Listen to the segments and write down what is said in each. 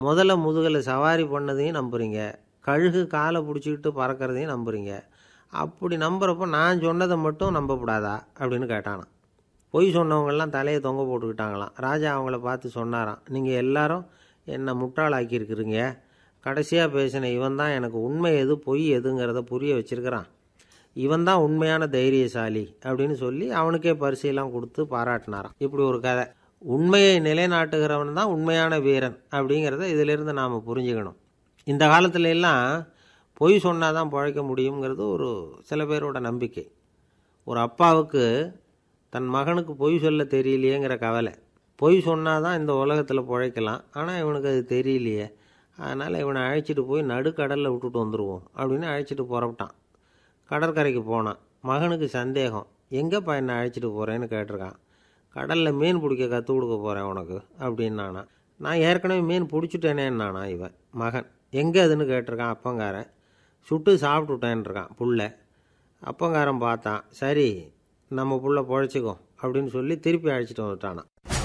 முதல்ல முதுகில் சவாரி பண்ணதையும் நம்புறீங்க கழுகு காலை பிடிச்சிக்கிட்டு பறக்கிறதையும் நம்புறீங்க அப்படி நம்புறப்போ நான் சொன்னதை மட்டும் நம்பக்கூடாதா அப்படின்னு கேட்டானான் பொய் சொன்னவங்கெல்லாம் தலையை தொங்க போட்டுக்கிட்டாங்களாம் ராஜா அவங்கள பார்த்து சொன்னாராம் நீங்கள் எல்லாரும் என்னை முட்டாளாக்கியிருக்கிறீங்க கடைசியாக பேசின இவன் தான் எனக்கு உண்மை எது பொய் எதுங்கிறத புரிய வச்சிருக்கிறான் இவன் தான் உண்மையான தைரியசாலி அப்படின்னு சொல்லி அவனுக்கே பரிசையெல்லாம் கொடுத்து பாராட்டினாராம் இப்படி ஒரு கதை உண்மையை நிலைநாட்டுகிறவன் தான் உண்மையான வீரன் அப்படிங்கிறத இதிலிருந்து நாம் புரிஞ்சுக்கணும் இந்த காலத்துல எல்லாம் பொய் சொன்னால் தான் பிழைக்க முடியுங்கிறது ஒரு சில பேரோட நம்பிக்கை ஒரு அப்பாவுக்கு தன் மகனுக்கு பொய் சொல்ல தெரியலையேங்கிற கவலை பொய் சொன்னால் தான் இந்த உலகத்தில் பிழைக்கலாம் ஆனால் இவனுக்கு அது தெரியலையே அதனால் இவனை அழைச்சிட்டு போய் நடுக்கடலில் விட்டுட்டு வந்துடுவோம் அப்படின்னு அழைச்சிட்டு புறப்பட்டான் கடற்கரைக்கு போனான் மகனுக்கு சந்தேகம் எங்கேப்பா என்னை அழைச்சிட்டு போகிறேன்னு கேட்டிருக்கான் கடலில் மீன் பிடிக்க கற்றுக் கொடுக்க போகிறேன் உனக்கு அப்படின்னானா நான் ஏற்கனவே மீன் பிடிச்சிட்டேனேன்னானா இவன் மகன் எங்கே அதுன்னு கேட்டிருக்கான் அப்பங்காரன் சுட்டு சாப்பிட்டுட்டேன்ருக்கான் புள்ள அப்பங்காரன் பார்த்தான் சரி நம்ம புள்ள பொழைச்சிக்கோ அப்படின்னு சொல்லி திருப்பி அழைச்சிட்டு வந்துட்டானான்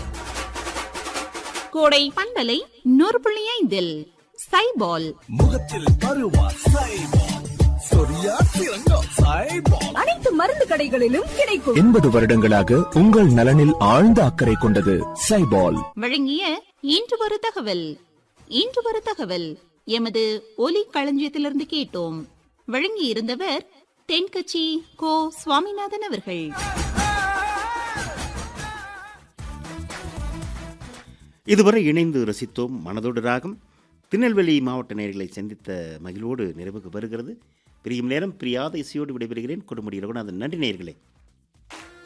கோடை பண்பலை நூறு புள்ளி ஐந்தில் சைபால் முகத்தில் பருவா சைபால் சொரியா சிறங்கா சைபால் அனைத்து மருந்து கடைகளிலும் கிடைக்கும் எண்பது வருடங்களாக உங்கள் நலனில் ஆழ்ந்த அக்கறை கொண்டது சைபால் வழங்கிய இன்று ஒரு தகவல் இன்று ஒரு தகவல் எமது ஒலி களஞ்சியத்திலிருந்து கேட்டோம் வழங்கி இருந்தவர் தென்கட்சி கோ சுவாமிநாதன் அவர்கள் இதுவரை இணைந்து ரசித்தோம் மனதோடு ராகம் திருநெல்வேலி மாவட்ட நேர்களை சந்தித்த மகிழ்வோடு நிறைவுக்கு வருகிறது பிரியும் நேரம் பிரியாத இசையோடு விடைபெறுகிறேன் கொடுமுடி ரகுநாதன் நன்றி நேயர்களே